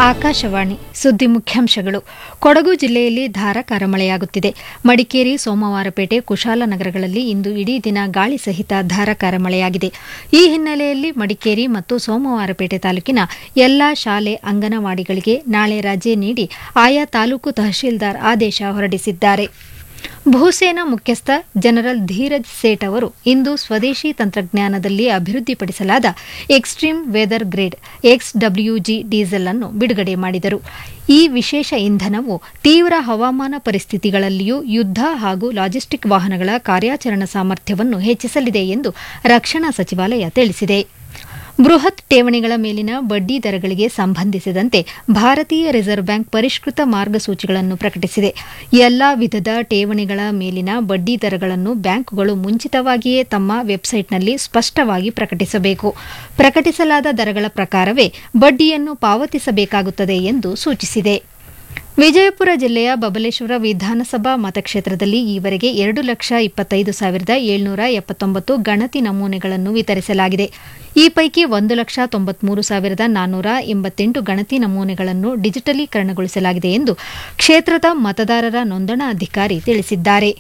ಆಕಾಶವಾಣಿ ಸುದ್ದಿ ಮುಖ್ಯಾಂಶಗಳು ಕೊಡಗು ಜಿಲ್ಲೆಯಲ್ಲಿ ಧಾರಾಕಾರ ಮಳೆಯಾಗುತ್ತಿದೆ ಮಡಿಕೇರಿ ಸೋಮವಾರಪೇಟೆ ಕುಶಾಲನಗರಗಳಲ್ಲಿ ಇಂದು ಇಡೀ ದಿನ ಗಾಳಿ ಸಹಿತ ಧಾರಾಕಾರ ಮಳೆಯಾಗಿದೆ ಈ ಹಿನ್ನೆಲೆಯಲ್ಲಿ ಮಡಿಕೇರಿ ಮತ್ತು ಸೋಮವಾರಪೇಟೆ ತಾಲೂಕಿನ ಎಲ್ಲಾ ಶಾಲೆ ಅಂಗನವಾಡಿಗಳಿಗೆ ನಾಳೆ ರಜೆ ನೀಡಿ ಆಯಾ ತಾಲೂಕು ತಹಶೀಲ್ದಾರ್ ಆದೇಶ ಹೊರಡಿಸಿದ್ದಾರೆ ಭೂಸೇನಾ ಮುಖ್ಯಸ್ಥ ಜನರಲ್ ಧೀರಜ್ ಸೇಠ್ ಅವರು ಇಂದು ಸ್ವದೇಶಿ ತಂತ್ರಜ್ಞಾನದಲ್ಲಿ ಅಭಿವೃದ್ಧಿಪಡಿಸಲಾದ extreme weather grade XWG diesel ಅನ್ನು ಬಿಡುಗಡೆ ಮಾಡಿದರು ಈ ವಿಶೇಷ ಇಂಧನವು ತೀವ್ರ ಹವಾಮಾನ ಪರಿಸ್ಥಿತಿಗಳಲ್ಲಿಯೂ ಯುದ್ಧ ಹಾಗೂ ಲಾಜಿಸ್ಟಿಕ್ ವಾಹನಗಳ ಕಾರ್ಯಾಚರಣಾ ಸಾಮರ್ಥ್ಯವನ್ನು ಹೆಚ್ಚಿಸಲಿದೆ ಎಂದು ರಕ್ಷಣಾ ಸಚಿವಾಲಯ ತಿಳಿಸಿದೆ ಬೃಹತ್ ಠೇವಣಿಗಳ ಮೇಲಿನ ಬಡ್ಡಿ ದರಗಳಿಗೆ ಸಂಬಂಧಿಸಿದಂತೆ ಭಾರತೀಯ ರಿಸರ್ವ್ ಬ್ಯಾಂಕ್ ಪರಿಷ್ಕೃತ ಮಾರ್ಗಸೂಚಿಗಳನ್ನು ಪ್ರಕಟಿಸಿದೆ ಎಲ್ಲಾ ವಿಧದ ಠೇವಣಿಗಳ ಮೇಲಿನ ಬಡ್ಡಿ ದರಗಳನ್ನು ಬ್ಯಾಂಕುಗಳು ಮುಂಚಿತವಾಗಿಯೇ ತಮ್ಮ ವೆಬ್ಸೈಟ್ನಲ್ಲಿ ಸ್ಪಷ್ಟವಾಗಿ ಪ್ರಕಟಿಸಬೇಕು ಪ್ರಕಟಿಸಲಾದ ದರಗಳ ಪ್ರಕಾರವೇ ಬಡ್ಡಿಯನ್ನು ಪಾವತಿಸಬೇಕಾಗುತ್ತದೆ ಎಂದು ಸೂಚಿಸಿದೆ ವಿಜಯಪುರ ಜಿಲ್ಲೆಯ ಬಬಲೇಶ್ವರ ವಿಧಾನಸಭಾ ಮತಕ್ಷೇತ್ರದಲ್ಲಿ ಈವರೆಗೆ ಎರಡು ಲಕ್ಷ ಇಪ್ಪತ್ತೈದು ಸಾವಿರದ ಏಳ್ನೂರ ಎಪ್ಪತ್ತೊಂಬತ್ತು ಗಣತಿ ನಮೂನೆಗಳನ್ನು ವಿತರಿಸಲಾಗಿದೆ ಈ ಪೈಕಿ ಒಂದು ಲಕ್ಷ ತೊಂಬತ್ಮೂರು ಸಾವಿರದ ನಾನ್ನೂರ ಎಂಬತ್ತೆಂಟು ಗಣತಿ ನಮೂನೆಗಳನ್ನು ಡಿಜಿಟಲೀಕರಣಗೊಳಿಸಲಾಗಿದೆ ಎಂದು ಕ್ಷೇತ್ರದ ಮತದಾರರ ನೋಂದಣಾಧಿಕಾರಿ ತಿಳಿಸಿದ್ದಾರೆ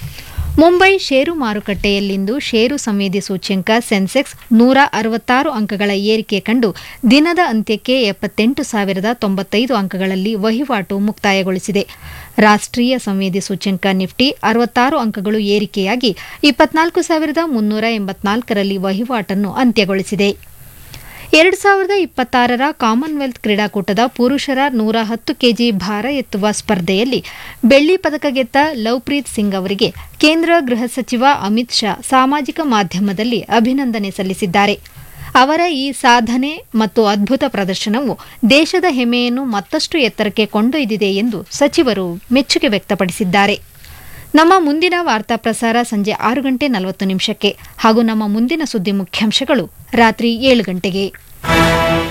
ಮುಂಬೈ ಷೇರು ಮಾರುಕಟ್ಟೆಯಲ್ಲಿಂದು ಷೇರು ಸಂವೇದಿ ಸೂಚ್ಯಂಕ ಸೆನ್ಸೆಕ್ಸ್ ನೂರ ಅರವತ್ತಾರು ಅಂಕಗಳ ಏರಿಕೆ ಕಂಡು ದಿನದ ಅಂತ್ಯಕ್ಕೆ ಎಪ್ಪತ್ತೆಂಟು ಸಾವಿರದ ತೊಂಬತ್ತೈದು ಅಂಕಗಳಲ್ಲಿ ವಹಿವಾಟು ಮುಕ್ತಾಯಗೊಳಿಸಿದೆ ರಾಷ್ಟ್ರೀಯ ಸಂವೇದಿ ಸೂಚ್ಯಂಕ ನಿಫ್ಟಿ ಅರವತ್ತಾರು ಅಂಕಗಳು ಏರಿಕೆಯಾಗಿ ಇಪ್ಪತ್ನಾಲ್ಕು ಸಾವಿರದ ಮುನ್ನೂರ ಎಂಬತ್ನಾಲ್ಕರಲ್ಲಿ ವಹಿವಾಟನ್ನು ಅಂತ್ಯಗೊಳಿಸಿದೆ ಎರಡು ಸಾವಿರದ ಇಪ್ಪತ್ತಾರರ ಕಾಮನ್ವೆಲ್ತ್ ಕ್ರೀಡಾಕೂಟದ ಪುರುಷರ ನೂರ ಹತ್ತು ಕೆಜಿ ಭಾರ ಎತ್ತುವ ಸ್ಪರ್ಧೆಯಲ್ಲಿ ಬೆಳ್ಳಿ ಪದಕ ಗೆದ್ದ ಲವ್ಪ್ರೀತ್ ಸಿಂಗ್ ಅವರಿಗೆ ಕೇಂದ್ರ ಗೃಹ ಸಚಿವ ಅಮಿತ್ ಶಾ ಸಾಮಾಜಿಕ ಮಾಧ್ಯಮದಲ್ಲಿ ಅಭಿನಂದನೆ ಸಲ್ಲಿಸಿದ್ದಾರೆ ಅವರ ಈ ಸಾಧನೆ ಮತ್ತು ಅದ್ಭುತ ಪ್ರದರ್ಶನವು ದೇಶದ ಹೆಮ್ಮೆಯನ್ನು ಮತ್ತಷ್ಟು ಎತ್ತರಕ್ಕೆ ಕೊಂಡೊಯ್ದಿದೆ ಎಂದು ಸಚಿವರು ಮೆಚ್ಚುಗೆ ವ್ಯಕ್ತಪಡಿಸಿದ್ದಾರೆ ನಮ್ಮ ಮುಂದಿನ ವಾರ್ತಾ ಪ್ರಸಾರ ಸಂಜೆ ಆರು ಗಂಟೆ ನಲವತ್ತು ನಿಮಿಷಕ್ಕೆ ಹಾಗೂ ನಮ್ಮ ಮುಂದಿನ ಸುದ್ದಿ ಮುಖ್ಯಾಂಶಗಳು ರಾತ್ರಿ ಏಳು ಗಂಟೆಗೆ